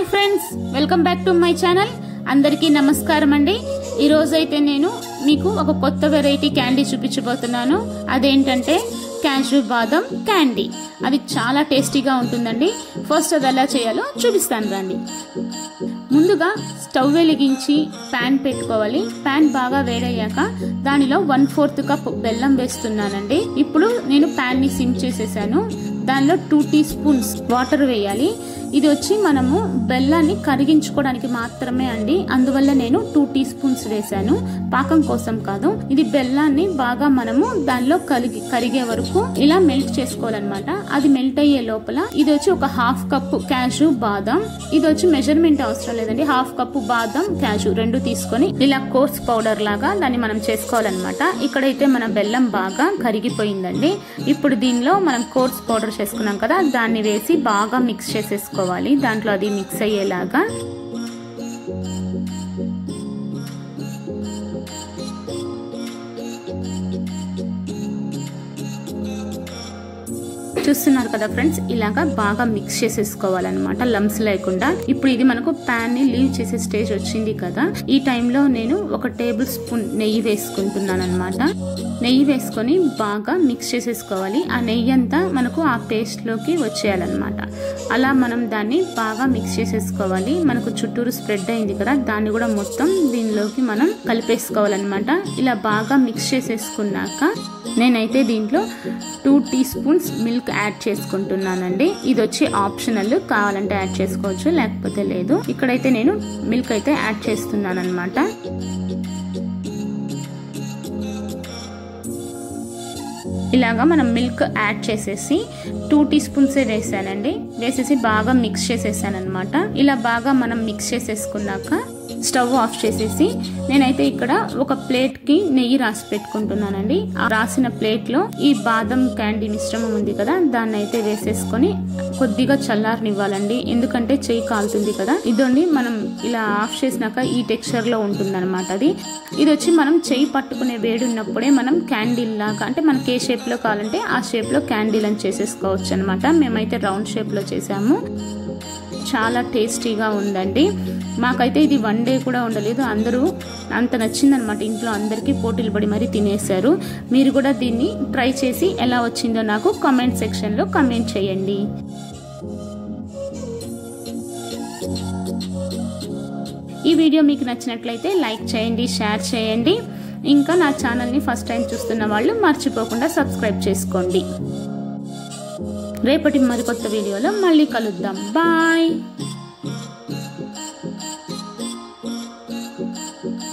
hi friends welcome back to my channel అందరికీ నమస్కారం అండి ఈరోజు అయితే నేను మీకు ఒక కొత్త వెరైటీ క్యాండీ చూపించబోతున్నాను అదేంటంటే క్యాషు బాదం క్యాండీ అది చాలా టేస్టీగా ఉంటుందండి ఫస్ట్ అది ఎలా చేయాలో చూపిస్తాను రండి ముందుగా స్టవ్ వెలిగించి ప్యాన్ పెట్టుకోవాలి ప్యాన్ బాగా వేడయ్యాక దానిలో వన్ ఫోర్త్ కప్ బెల్లం వేస్తున్నానండి ఇప్పుడు నేను ప్యాన్ ని సిమ్ చేసేసాను దానిలో టూ టీ స్పూన్స్ వాటర్ వేయాలి ఇది వచ్చి మనము బెల్లాన్ని కరిగించుకోవడానికి మాత్రమే అండి అందువల్ల నేను టూ టీ స్పూన్స్ వేసాను పాకం కోసం కాదు ఇది బెల్లాన్ని బాగా మనము దానిలో కలిగి కరిగే వరకు ఇలా మెల్ట్ చేసుకోవాలన్నమాట అది మెల్ట్ అయ్యే లోపల ఇది వచ్చి ఒక హాఫ్ కప్ క్యాషు బాదం ఇది వచ్చి మెజర్మెంట్ అవసరం లేదండి హాఫ్ కప్ బాదం క్యాషు రెండు తీసుకొని ఇలా కోర్స్ పౌడర్ లాగా దాన్ని మనం చేసుకోవాలన్నమాట ఇక్కడైతే మన బెల్లం బాగా కరిగిపోయిందండి ఇప్పుడు దీనిలో మనం కోర్స్ పౌడర్ చేసుకున్నాం కదా దాన్ని వేసి బాగా మిక్స్ చేసేసుకోవాలి దాంట్లో అది మిక్స్ అయ్యేలాగా చూస్తున్నారు కదా ఫ్రెండ్స్ ఇలాగా బాగా మిక్స్ చేసేసుకోవాలన్నమాట లమ్స్ లేకుండా ఇప్పుడు ఇది మనకు ప్యాన్ ని లీవ్ చేసే స్టేజ్ వచ్చింది కదా ఈ టైంలో నేను ఒక టేబుల్ స్పూన్ నెయ్యి వేసుకుంటున్నాను అనమాట నెయ్యి వేసుకొని బాగా మిక్స్ చేసేసుకోవాలి ఆ నెయ్యి అంతా మనకు ఆ పేస్ట్లోకి వచ్చేయాలన్నమాట అలా మనం దాన్ని బాగా మిక్స్ చేసేసుకోవాలి మనకు చుట్టూరు స్ప్రెడ్ అయింది కదా దాన్ని కూడా మొత్తం దీనిలోకి మనం కలిపేసుకోవాలన్నమాట ఇలా బాగా మిక్స్ చేసేసుకున్నాక నేనైతే దీంట్లో two teaspoons milk add చేసుకుంటున్నానండి ఇది వచ్చి ఆప్షనల్ కావాలంటే యాడ్ చేసుకోవచ్చు లేకపోతే లేదు ఇక్కడైతే నేను మిల్క్ అయితే యాడ్ చేస్తున్నాను అనమాట ఇలాగా మనం మిల్క్ యాడ్ చేసేసి టూ టీ స్పూన్సే వేసానండి వేసేసి బాగా మిక్స్ చేసేసాను అనమాట ఇలా బాగా మనం మిక్స్ చేసేసుకున్నాక స్టవ్ ఆఫ్ చేసేసి నేనైతే ఇక్కడ ఒక ప్లేట్ కి నెయ్యి రాసి పెట్టుకుంటున్నానండి ఆ రాసిన ప్లేట్ లో ఈ బాదం క్యాండీ మిశ్రమం ఉంది కదా దాన్ని అయితే వేసేసుకొని కొద్దిగా చల్లారనివ్వాలండి ఎందుకంటే చెయ్యి కాలుతుంది కదా ఇదండి మనం ఇలా ఆఫ్ చేసినాక ఈ టెక్స్చర్ లో ఉంటుంది అనమాట అది ఇది వచ్చి మనం చెయ్యి పట్టుకునే వేడి ఉన్నప్పుడే మనం క్యాండిల్ లాగా అంటే మనకి ఏ షేప్ లో కావాలంటే ఆ షేప్ లో క్యాండిల్ అని చేసేసుకోవచ్చు అనమాట మేమైతే రౌండ్ షేప్ లో చేసాము చాలా టేస్టీగా ఉందండి మాకైతే ఇది వన్ డే కూడా ఉండలేదు అందరూ అంత నచ్చిందనమాట ఇంట్లో అందరికీ పోటీలు పడి మరీ తినేశారు మీరు కూడా దీన్ని ట్రై చేసి ఎలా వచ్చిందో నాకు కామెంట్ సెక్షన్లో కామెంట్ చేయండి ఈ వీడియో మీకు నచ్చినట్లయితే లైక్ చేయండి షేర్ చేయండి ఇంకా నా ఛానల్ని ఫస్ట్ టైం చూస్తున్న వాళ్ళు మర్చిపోకుండా సబ్స్క్రైబ్ చేసుకోండి రేపటి మరికొత్త వీడియోలో మళ్ళీ కలుద్దాం బాయ్